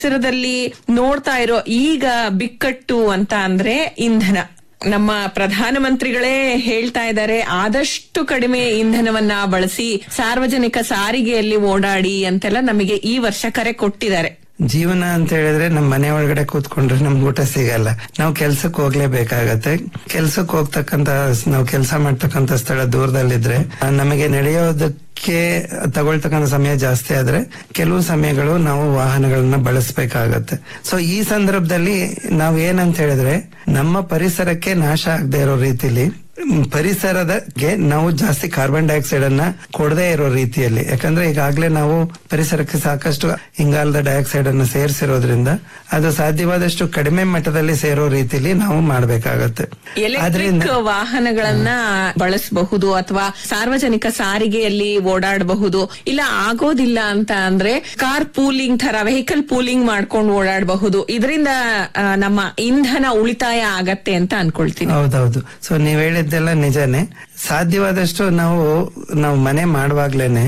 ಪರಿಸರದಲ್ಲಿ ನೋಡ್ತಾ ಇರೋ ಈಗ ಬಿಕ್ಕಟ್ಟು ಅಂತ ಅಂದ್ರೆ ಇಂಧನ ನಮ್ಮ ಪ್ರಧಾನಮಂತ್ರಿಗಳೇ ಹೇಳ್ತಾ ಇದ್ದಾರೆ ಆದಷ್ಟು ಕಡಿಮೆ ಇಂಧನವನ್ನ ಬಳಸಿ ಸಾರ್ವಜನಿಕ ಸಾರಿಗೆಯಲ್ಲಿ ಓಡಾಡಿ ಅಂತೆಲ್ಲ ನಮಗೆ ಈ ವರ್ಷ ಕರೆ ಕೊಟ್ಟಿದ್ದಾರೆ ಜೀವನ ಅಂತ ಹೇಳಿದ್ರೆ ನಮ್ ಮನೆ ಒಳಗಡೆ ಕೂತ್ಕೊಂಡ್ರೆ ನಮ್ಗೆ ಊಟ ಸಿಗಲ್ಲ ನಾವು ಕೆಲ್ಸಕ್ಕೆ ಹೋಗ್ಲೇಬೇಕಾಗತ್ತೆ ಕೆಲ್ಸಕ್ಕೆ ಹೋಗ್ತಕ್ಕಂತ ನಾವು ಕೆಲಸ ಮಾಡ್ತಕ್ಕಂತ ಸ್ಥಳ ದೂರದಲ್ಲಿದ್ರೆ ಆ, ನಮಗೆ ನಡೆಯೋದಕ್ಕೆ ತಗೊಳ್ತಕ್ಕಂತ ಸಮಯ ಜಾಸ್ತಿ ಆದ್ರೆ ಕೆಲವು ಸಮಯಗಳು ನಾವು ವಾಹನಗಳನ್ನ ಬಳಸಬೇಕಾಗತ್ತೆ ಸೊ ಈ ಸಂದರ್ಭದಲ್ಲಿ ನಾವ್ ಏನಂತ ಹೇಳಿದ್ರೆ ನಮ್ಮ ಪರಿಸರಕ್ಕೆ ನಾಶ ಆಗದೆ ಇರೋ ರೀತಿಲಿ ಮ್, ಪರಿಸರದಗೆ ನಾವು ಜಾಸ್ತಿ ಕಾರ್ಬನ್ ಡೈಆಕ್ಸೈಡ್ ಅನ್ನ ಕೊಡದೇ ಇರೋ ರೀತಿಯಲ್ಲಿ ಯಾಕಂದ್ರೆ ಈಗಾಗಲೇ ನಾವು ಪರಿಸರಕ್ಕೆ ಸಾಕಷ್ಟು ಇಂಗಾಲದ ಡೈಆಕ್ಸೈಡ್ ಅನ್ನು ಸೇರಿಸಿರೋದ್ರಿಂದ ಅದು ಸಾಧ್ಯವಾದಷ್ಟು ಕಡಿಮೆ ಮಟ್ಟದಲ್ಲಿ ಸೇರೋ ರೀತಿಲಿ ನಾವು ಮಾಡಬೇಕಾಗತ್ತೆ ಎಲೆಕ್ಟ್ರಿಕ್ ವಾಹನಗಳನ್ನ ಬಳಸಬಹುದು ಅಥವಾ ಸಾರ್ವಜನಿಕ ಸಾರಿಗೆಯಲ್ಲಿ ಓಡಾಡಬಹುದು ಇಲ್ಲ ಆಗೋದಿಲ್ಲ ಅಂತ ಅಂದ್ರೆ ಕಾರ್ ಪೂಲಿಂಗ್ ತರ ವೆಹಿಕಲ್ ಪೂಲಿಂಗ್ ಮಾಡ್ಕೊಂಡು ಓಡಾಡಬಹುದು ಇದರಿಂದ ಆ, ನಮ್ಮ ಇಂಧನ ಉಳಿತಾಯ ಆಗತ್ತೆ ಅಂತ ಅನ್ಕೊಳ್ತೀನಿ ಹೌದೌದು ಸೊ ನೀವ್ ಹೇಳಿದ್ದೆಲ್ಲ ನಿಜಾನೇ ಸಾಧ್ಯವಾದಷ್ಟು ನಾವು ನಾವು ಮನೆ ಮಾಡುವಾಗ್ಲೇನೆ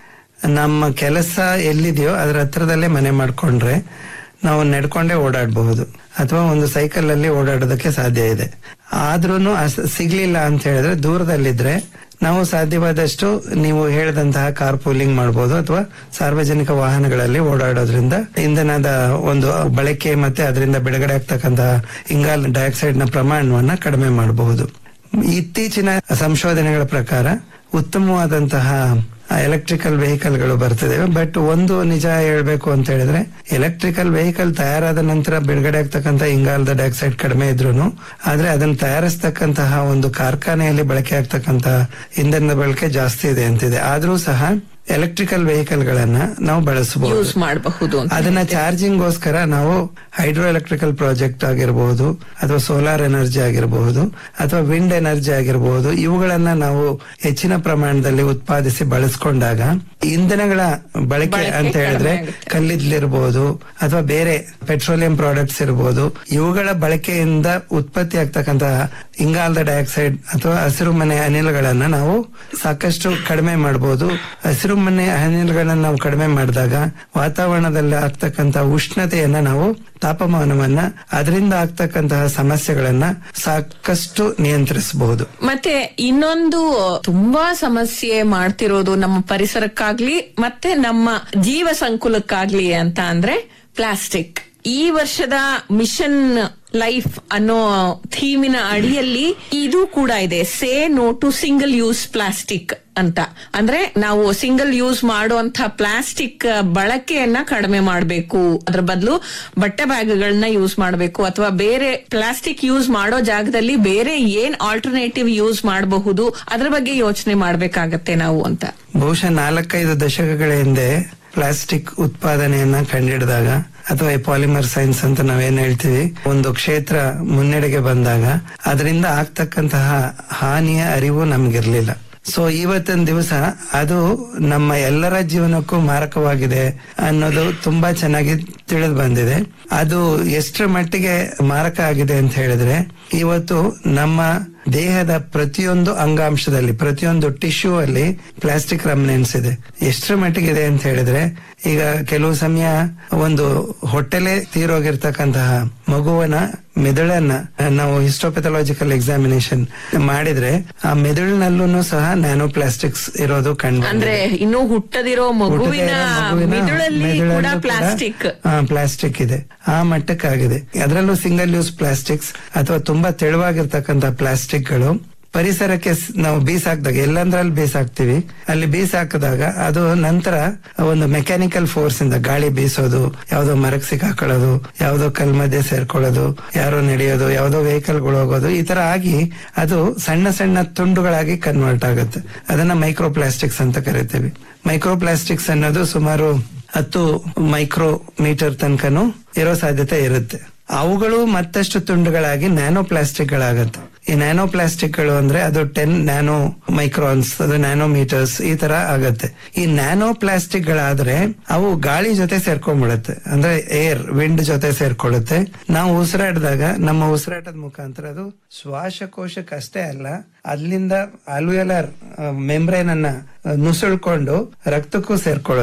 ನಮ್ಮ ಕೆಲಸ ಎಲ್ಲಿದೆಯೋ ಅದ್ರ ಹತ್ರದಲ್ಲೇ ಮನೆ ಮಾಡ್ಕೊಂಡ್ರೆ ನಾವು ನಡ್ಕೊಂಡೇ ಓಡಾಡಬಹುದು ಅಥವಾ ಒಂದು ಸೈಕಲ್ ಅಲ್ಲಿ ಓಡಾಡೋದಕ್ಕೆ ಸಾಧ್ಯ ಇದೆ ಆದ್ರೂನು ಅಸ್- ಸಿಗ್ಲಿಲ್ಲ ಅಂತ ಹೇಳಿದ್ರೆ ದೂರದಲ್ಲಿದ್ರೆ ನಾವು ಸಾಧ್ಯವಾದಷ್ಟು ನೀವು ಹೇಳಿದಂತಹ ಕಾರ್ ಪೂಲಿಂಗ್ ಮಾಡಬಹುದು ಅಥವಾ ಸಾರ್ವಜನಿಕ ವಾಹನಗಳಲ್ಲಿ ಓಡಾಡೋದ್ರಿಂದ ಇಂಧನದ ಒಂದು ಬಳಕೆ ಮತ್ತೆ ಅದರಿಂದ ಬಿಡುಗಡೆ ಆಗ್ತಕ್ಕಂತಹ ಇಂಗಾಲ ಡೈಆಕ್ಸೈಡ್ ನ ಪ್ರಮಾಣವನ್ನ ಕಡಿಮೆ ಮಾಡಬಹುದು ಇತ್ತೀಚಿನ ಸಂಶೋಧನೆಗಳ ಪ್ರಕಾರ ಉತ್ತಮವಾದಂತಹ ಎಲೆಕ್ಟ್ರಿಕಲ್ ವೆಹಿಕಲ್ಗಳು ಬರ್ತಿದ್ದಾವೆ ಬಟ್ ಒಂದು ನಿಜ ಹೇಳ್ಬೇಕು ಅಂತ ಹೇಳಿದ್ರೆ ಎಲೆಕ್ಟ್ರಿಕಲ್ ವೆಹಿಕಲ್ ತಯಾರಾದ ನಂತರ ಬಿಡುಗಡೆ ಆಗ್ತಕ್ಕಂಥ ಇಂಗಾಲದ ಡೈಆಕ್ಸೈಡ್ ಕಡಿಮೆ ಇದ್ರೂನು ಆದ್ರೆ ಅದನ್ನ ತಯಾರಿಸ್ತಕ್ಕಂತಹ ಒಂದು ಕಾರ್ಖಾನೆಯಲ್ಲಿ ಬಳಕೆ ಆಗ್ತಕ್ಕಂತಹ ಇಂಧನದ ಬಳಕೆ ಜಾಸ್ತಿ ಇದೆ ಅಂತಿದೆ ಆದ್ರೂ ಸಹ ಎಲೆಕ್ಟ್ರಿಕಲ್ ವೆಹಿಕಲ್ ಗಳನ್ನ ನಾವು ಬಳಸಬಹುದು ಯೂಸ್ ಮಾಡಬಹುದು ಅಂತ ಅದನ್ನ ಚಾರ್ಜಿಂಗ್ ಗೋಸ್ಕರ ನಾವು ಹೈಡ್ರೋ ಎಲೆಕ್ಟ್ರಿಕಲ್ ಪ್ರಾಜೆಕ್ಟ್ ಆಗಿರಬಹುದು ಅಥವಾ ಸೋಲಾರ್ ಎನರ್ಜಿ ಆಗಿರಬಹುದು ಅಥವಾ ವಿಂಡ್ ಎನರ್ಜಿ ಆಗಿರಬಹುದು ಇವುಗಳನ್ನ ನಾವು ಹೆಚ್ಚಿನ ಪ್ರಮಾಣದಲ್ಲಿ ಉತ್ಪಾದಿಸಿ ಬಳಸ್ಕೊಂಡಾಗ ಇಂಧನಗಳ ಬಳಕೆ ಬಳಕೆ ಅಂತ ಹೇಳಿದ್ರೆ ಕಡಿಮೆ ಆಗುತ್ತೆ. ಕಲ್ಲಿದ್ಲಿರ್ಬೋದು ಅಥವಾ ಬೇರೆ ಪೆಟ್ರೋಲಿಯಂ ಪ್ರಾಡಕ್ಟ್ಸ್ ಇರಬಹುದು ಇವುಗಳ ಬಳಕೆಯಿಂದ ಉತ್ಪತ್ತಿ ಆಗ್ತಕ್ಕಂತಹ ಇಂಗಾಲದ ಡೈಆಕ್ಸೈಡ್ ಅಥವಾ ಹಸಿರು ಮನೆ ಅನಿಲಗಳನ್ನ ನಾವು ಸಾಕಷ್ಟು ಕಡಿಮೆ ಮಾಡಬಹುದು ಹಸಿರು ಮನೆ ಅನಿಲಗಳನ್ನ ನಾವು ಕಡಿಮೆ ಮಾಡಿದಾಗ ವಾತಾವರಣದಲ್ಲಿ ಆಗ್ತಕ್ಕಂತ ಉಷ್ಣತೆಯನ್ನ ನಾವು ತಾಪಮಾನವನ್ನ ಅದರಿಂದ ಆಗ್ತಕ್ಕಂತಹ ಸಮಸ್ಯೆಗಳನ್ನ ಸಾಕಷ್ಟು ನಿಯಂತ್ರಿಸಬಹುದು ಮತ್ತೆ ಇನ್ನೊಂದು ತುಂಬಾ ಸಮಸ್ಯೆ ಮಾಡ್ತಿರೋದು ನಮ್ಮ ಪರಿಸರಕ್ಕಾಗ್ಲಿ ಮತ್ತೆ ನಮ್ಮ ಜೀವ ಸಂಕುಲಕ್ಕಾಗ್ಲಿ ಅಂತ ಅಂದ್ರೆ ಪ್ಲಾಸ್ಟಿಕ್ ಈ ವರ್ಷದ ಮಿಷನ್ ಲೈಫ್ ಅನ್ನೋ ಥೀಮಿನ ಅಡಿಯಲ್ಲಿ ಇದು ಕೂಡ ಇದೆ say no to single use plastic ಅಂತ ಅಂದ್ರೆ ನಾವು ಸಿಂಗಲ್ ಯೂಸ್ ಮಾಡುವಂತ ಪ್ಲಾಸ್ಟಿಕ್ ಬಳಕೆಯನ್ನ ಕಡಿಮೆ ಮಾಡಬೇಕು ಅದ್ರ ಬದಲು ಬಟ್ಟೆ ಬ್ಯಾಗ್ಗಳನ್ನ ಯೂಸ್ ಮಾಡಬೇಕು ಅಥವಾ ಬೇರೆ ಪ್ಲಾಸ್ಟಿಕ್ ಯೂಸ್ ಮಾಡೋ ಜಾಗದಲ್ಲಿ ಬೇರೆ ಏನ್ ಆಲ್ಟರ್ನೇಟಿವ್ ಯೂಸ್ ಮಾಡಬಹುದು ಅದ್ರ ಬಗ್ಗೆ ಯೋಚನೆ ಮಾಡ್ಬೇಕಾಗತ್ತೆ ನಾವು ಅಂತ ಬಹುಶಃ ನಾಲ್ಕೈದು ದಶಕಗಳ ಹಿಂದೆ ಪ್ಲಾಸ್ಟಿಕ್ ಉತ್ಪಾದನೆಯನ್ನ ಕಂಡಿಡಿದಾಗ ಅಥವಾ ಪಾಲಿಮರ್ ಸೈನ್ಸ್ ಅಂತ ನಾವೇನ್ ಹೇಳ್ತೀವಿ ಒಂದು ಕ್ಷೇತ್ರ ಮುನ್ನಡೆಗೆ ಬಂದಾಗ ಅದರಿಂದ ಆಗ್ತಕ್ಕಂತಹ ಹಾನಿಯ ಅರಿವು ನಮ್ಗಿರ್ಲಿಲ್ಲ ಸೊ ಇವತ್ತಿನ ದಿವಸ ಅದು ನಮ್ಮ ಎಲ್ಲರ ಜೀವನಕ್ಕೂ ಮಾರಕವಾಗಿದೆ ಅನ್ನೋದು ತುಂಬಾ ಚೆನ್ನಾಗಿ ತಿಳಿದು ಬಂದಿದೆ ಅದು ಎಷ್ಟರ ಮಟ್ಟಿಗೆ ಮಾರಕ ಆಗಿದೆ ಅಂತ ಹೇಳಿದ್ರೆ ಇವತ್ತು ನಮ್ಮ ದೇಹದ ಪ್ರತಿಯೊಂದು ಅಂಗಾಂಶದಲ್ಲಿ ಪ್ರತಿಯೊಂದು ಟಿಶ್ಯೂ ಅಲ್ಲಿ ಪ್ಲಾಸ್ಟಿಕ್ ರಮ್ನೆನ್ಸ್ ಇದೆ ಎಷ್ಟರ ಮಟ್ಟಿಗಿದೆ ಅಂತ ಹೇಳಿದ್ರೆ ಈಗ ಕೆಲವು ಸಮಯ ಒಂದು ಹೊಟ್ಟೆಲೆ ತೀರೋಗಿರ್ತಕ್ಕಂತಹ ಮಗುವನ ಮೆದುಳನ್ನ ನಾವು ಹಿಸ್ಟೋಪೆಥಾಲಜಿಕಲ್ ಎಕ್ಸಾಮಿನೇಷನ್ ಮಾಡಿದ್ರೆ ಆ ಮೆದುಳಿನಲ್ಲೂ ಸಹ ನ್ಯಾನೋ ಪ್ಲಾಸ್ಟಿಕ್ಸ್ ಇರೋದು ಕಂಡು ಅಂದ್ರೆ ಇನ್ನೂ ಹುಟ್ಟದಿರೋ ಮಗುವಿನ ಮಿದುಳಲ್ಲಿ ಕೂಡ ಪ್ಲಾಸ್ಟಿಕ್ ಪ್ಲಾಸ್ಟಿಕ್ ಇದೆ ಆ ಮಟ್ಟಕ್ಕಾಗಿದೆ ಅದರಲ್ಲೂ ಸಿಂಗಲ್ ಯೂಸ್ ಪ್ಲಾಸ್ಟಿಕ್ಸ್ ಅಥವಾ ತುಂಬಾ ತೆಳುವಾಗಿರ್ತಕ್ಕಂಥ ಪ್ಲಾಸ್ಟಿಕ್ಗಳು ಪರಿಸರಕ್ಕೆ ಸ್- ನಾವು ಬೀಸಾಕ್ದಾಗ ಎಲ್ಲಂದ್ರಲ್ಲಿ ಬೀಸಾಕ್ತಿವಿ ಅಲ್ಲಿ ಬೀಸಾಕಿದಾಗ ಅದು ನಂತರ ಒಂದು ಮೆಕ್ಯಾನಿಕಲ್ ಫೋರ್ಸ್ ಇಂದ ಗಾಳಿ ಬೀಸೋದು ಯಾವ್ದೋ ಮರಕ್ ಸಿಕ್ಕಾಕೊಳ್ಳೋದು ಯಾವ್ದೋ ಕಲ್ ಮಧ್ಯೆ ಸೇರ್ಕೊಳ್ಳೋದು ಯಾರೋ ನಡೆಯೋದು ಯಾವ್ದೋ ವೆಹಿಕಲ್ ಗಳು ಹೋಗೋದು ಈ ತರ ಆಗಿ ಅದು ಸಣ್ಣ ಸಣ್ಣ ತುಂಡುಗಳಾಗಿ ಕನ್ವರ್ಟ್ ಆಗುತ್ತೆ ಅದನ್ನ ಮೈಕ್ರೋ ಪ್ಲಾಸ್ಟಿಕ್ಸ್ ಅಂತ ಕರಿತೀವಿ ಮೈಕ್ರೋ ಪ್ಲಾಸ್ಟಿಕ್ಸ್ ಅನ್ನೋದು ಸುಮಾರು ಹತ್ತು ಮೈಕ್ರೋ ಮೀಟರ್ ತನಕನೂ ಇರೋ ಸಾಧ್ಯತೆ ಇರುತ್ತೆ ಅವುಗಳು ಮತ್ತಷ್ಟು ತುಂಡುಗಳಾಗಿ ನ್ಯಾನೋ ಪ್ಲಾಸ್ಟಿಕ್ ಗಳಾಗತ್ತೆ ಈ ನ್ಯಾನೋ ಪ್ಲಾಸ್ಟಿಕ್ ಗಳು ಅಂದ್ರೆ ಅದು ಟೆನ್ ನ್ಯಾನೋ ಮೈಕ್ರಾನ್ಸ್ ಅದು ನ್ಯಾನೋ ಮೀಟರ್ಸ್ ಈ ತರ ಆಗತ್ತೆ ಈ ನ್ಯಾನೋ ಪ್ಲಾಸ್ಟಿಕ್ ಗಳಾದ್ರೆ ಅವು ಗಾಳಿ ಜೊತೆ ಸೇರ್ಕೊಂಡ್ಬಿಡುತ್ತೆ ಅಂದ್ರೆ ಏರ್ ವಿಂಡ್ ಜೊತೆ ಸೇರ್ಕೊಳ್ಳುತ್ತೆ ನಾವು ಉಸಿರಾಡಿದಾಗ ನಮ್ಮ ಉಸಿರಾಟದ ಮುಖಾಂತರ ಅದು ಶ್ವಾಸಕೋಶಕ್ಕಷ್ಟೇ ಅಲ್ಲ ಅಲ್ಲಿಂದ ಅಲ್ವಿಯಲರ್ ಮೆಂಬ್ರೇನ್ ಅನ್ನ ನುಸುಳ್ಕೊಂಡು ರಕ್ತಕ್ಕೂ ಸೇರ್ಕೊಳ್ಳುತ್ತೆ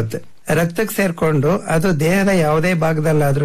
ರಕ್ತಕ್ಕೆ ಸೇರ್ಕೊಂಡು ಅದು ದೇಹದ ಯಾವುದೇ ಭಾಗದಲ್ಲಾದ್ರೂ